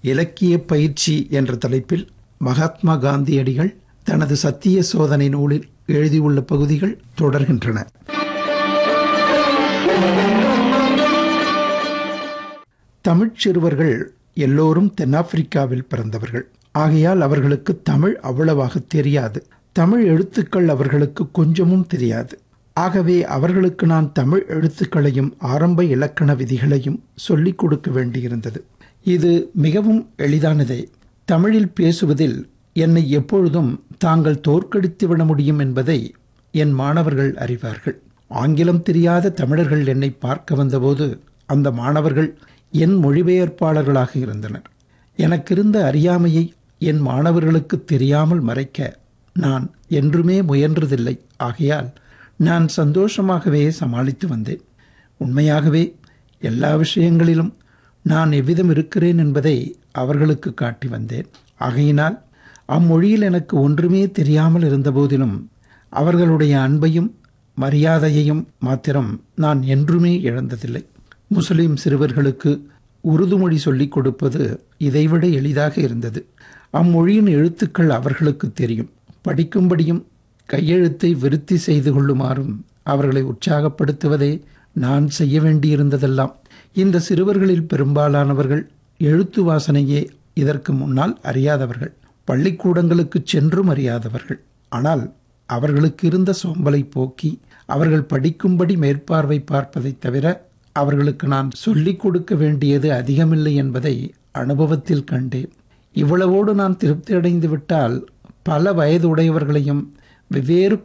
இலக்கிய பயிற்சி என்ற தலைப்பில் மகாத்மா காந்தியடிகள் தனது சத்திய சோதனை நூலில் எழுதியுள்ள பகுதிகள் தொடர்கின்றன தமிழ்ச் சிறுவர்கள் எல்லோரும் தென்னாப்பிரிக்காவில் பிறந்தவர்கள் ஆகையால் அவர்களுக்கு தமிழ் அவ்வளவாக தெரியாது தமிழ் எழுத்துக்கள் அவர்களுக்கு கொஞ்சமும் தெரியாது ஆகவே அவர்களுக்கு நான் தமிழ் எழுத்துக்களையும் ஆரம்ப இலக்கண விதிகளையும் சொல்லிக் கொடுக்க வேண்டியிருந்தது இது மிகவும் எளிதானதே தமிழில் பேசுவதில் என்னை எப்பொழுதும் தாங்கள் தோற்கடித்து விட முடியும் என்பதை என் மாணவர்கள் அறிவார்கள் ஆங்கிலம் தெரியாத தமிழர்கள் என்னை பார்க்க வந்தபோது அந்த மாணவர்கள் என் மொழிபெயர்ப்பாளர்களாக இருந்தனர் எனக்கிருந்த அறியாமையை என் மாணவர்களுக்கு தெரியாமல் மறைக்க நான் என்றுமே முயன்றதில்லை ஆகையால் நான் சந்தோஷமாகவே சமாளித்து வந்தேன் உண்மையாகவே எல்லா விஷயங்களிலும் நான் எவ்விதம் இருக்கிறேன் என்பதை அவர்களுக்கு காட்டி வந்தேன் ஆகையினால் அம்மொழியில் எனக்கு ஒன்றுமே தெரியாமல் இருந்தபோதிலும் அவர்களுடைய அன்பையும் மரியாதையையும் மாத்திரம் நான் என்றுமே இழந்ததில்லை முஸ்லிம் சிறுவர்களுக்கு உருது மொழி சொல்லிக் கொடுப்பது இதைவிட எளிதாக இருந்தது அம்மொழியின் எழுத்துக்கள் அவர்களுக்கு தெரியும் படிக்கும்படியும் கையெழுத்தை விருத்தி செய்து கொள்ளுமாறும் அவர்களை உற்சாகப்படுத்துவதே நான் செய்ய வேண்டியிருந்ததெல்லாம் இந்த சிறுவர்களில் பெரும்பாலானவர்கள் எழுத்து வாசனையே இதற்கு முன்னால் அறியாதவர்கள் பள்ளிக்கூடங்களுக்கு சென்றும் அறியாதவர்கள் ஆனால் அவர்களுக்கு இருந்த சோம்பலை போக்கி அவர்கள் படிக்கும்படி மேற்பார்வை பார்ப்பதைத் தவிர அவர்களுக்கு நான் சொல்லிக் கொடுக்க வேண்டியது அதிகமில்லை என்பதை அனுபவத்தில் கண்டேன் இவ்வளவோடு நான் திருப்தி அடைந்து விட்டால் பல வயது உடையவர்களையும் வெவ்வேறு